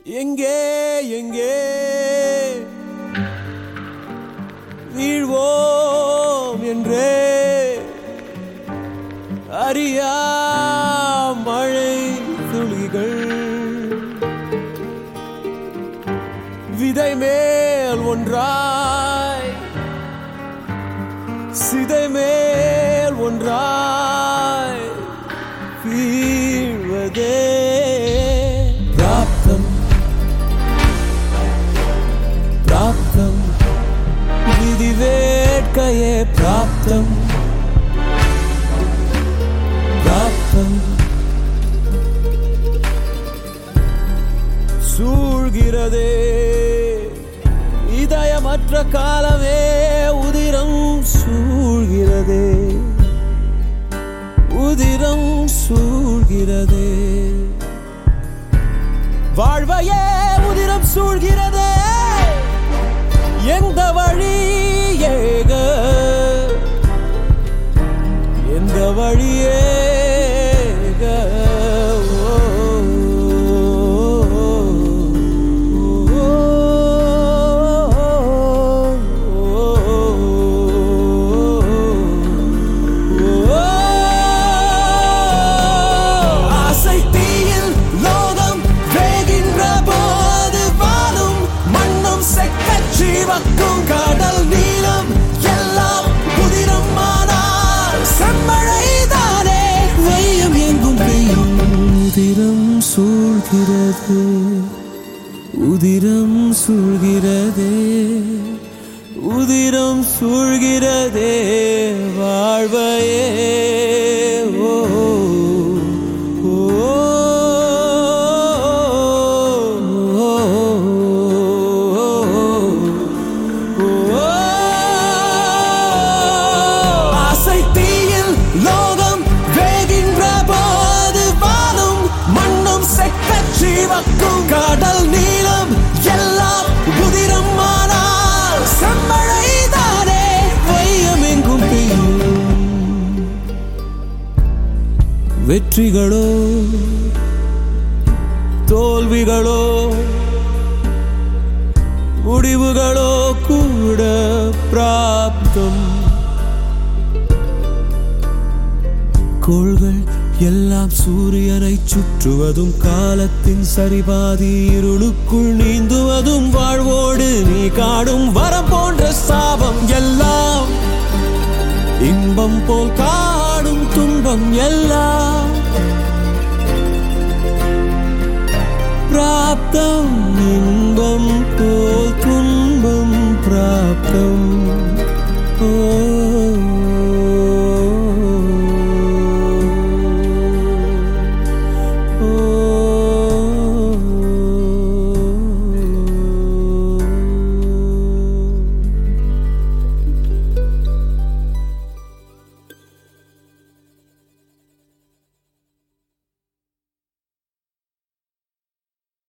எங்கே எங்கே வீழ்வோம் என்றே அறியா மழை துளிகள் விதை மேல் ஒன்றாய் சிதை மேல் ஒன்றாய் வீழ்வதே பிராப்தம் பிராப்தம் விதி வேட்கையே பிராப்தம் பிராப்தம் சூழ்கிறதே இதயமற்ற காலமே உதிரம் சூழ்கிறதே உதிரம் சூழ்கிறதே வாழ்வையே உதிரம் சூழ்கிறதே எந்த வழி ஏக எந்த வழியேக ஓ, ஆசை தீயில் லோகம் வேகின்ற போது வாழும் மண்ணும் செக்கச் சிவக்கும் கடல் நீளம் எல்லாம் புதிரம் ஆனால் செம்மழைதானே வெய்யும் எங்கும் பெய்யும் உதிரம் சூழ்கிறது உதிரம் சூழ்கிறதே உதிரம் சூழ்கிறதே வாழ்வையே ஓ ஓ, ஓ, ஆசை தீயில் லோகம் வேகின்ற போது வாழும் மண்ணும் செக்கச் சிவக்கும் கடல் நீளம் எல்லாம் புதிரம் ஆனால் செம்மழைதானே வையம் எங்கும் பெய்யும் வெற்றிகளோ தோல்விகளோ முடிவுகளோ கூட பிராப்தம் கோள்கள் எல்லாம் சூரியனை சுற்றுவதும் காலத்தின் சரிபாதி இருளுக்குள் நீந்துவதும் வாழ்வோடு நீ காடும் வரம் போன்ற சாபம் எல்லாம் இன்பம் போல் காடும் துன்பம் எல்லாம் பிராப்தம்